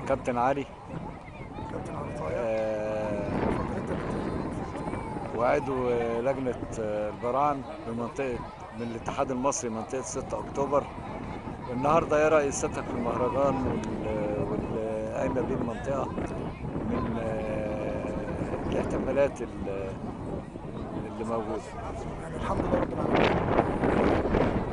كابتن علي كابتن علي طايع آه، اتفضل انت اللي وعضو آه، لجنة آه، البراعم بمنطقة من الاتحاد المصري منطقة 6 أكتوبر النهاردة يا رئيستك في المهرجان وال- واللي قايمة بيه المنطقة من آه، الاحتفالات ال- اللي موجودة يعني الحمد لله رب العالمين